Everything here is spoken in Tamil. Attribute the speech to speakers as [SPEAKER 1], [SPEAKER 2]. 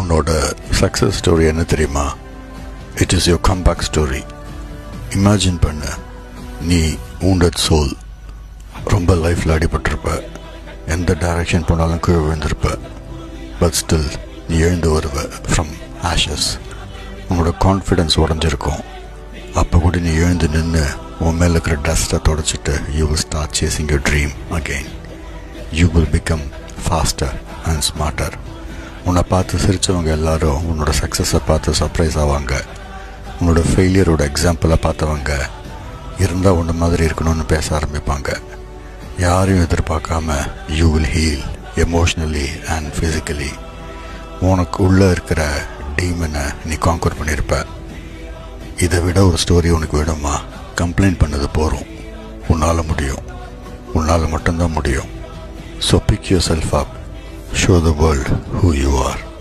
[SPEAKER 1] உன்னோட சக்ஸஸ் ஸ்டோரி என்ன தெரியுமா it is your comeback story imagine பண்ண நீ wounded சோல் ரொம்ப லைஃப்பில் அடிபட்டிருப்ப எந்த டைரக்ஷன் போனாலும் கீழே விழுந்திருப்ப பட் ஸ்டில் நீ எழுந்து வருவ ஃப்ரம் ஆஷஸ் உன்னோட கான்ஃபிடென்ஸ் உடஞ்சிருக்கும் அப்போ கூட நீ எழுந்து நின்று உன் மேலே இருக்கிற டஸ்ட்டை தொடச்சிட்டு you will start chasing your dream again you will become faster and smarter உன்னை பார்த்து சிரித்தவங்க எல்லாரும் உன்னோட சக்ஸஸை பார்த்து சர்ப்ரைஸ் ஆவாங்க உன்னோட ஃபெயிலியரோட எக்ஸாம்பிளை பார்த்தவங்க இருந்தால் ஒன்று மாதிரி இருக்கணும்னு பேச ஆரம்பிப்பாங்க யாரையும் எதிர்பார்க்காம you will heal emotionally and physically உனக்கு உள்ளே இருக்கிற டீமனை நீ காங்கர் பண்ணியிருப்ப இதை விட ஒரு ஸ்டோரி உனக்கு வேணுமா கம்ப்ளைண்ட் பண்ணது போகிறோம் உன்னால் முடியும் உன்னால் மட்டும்தான் முடியும் so pick yourself up show the world who you R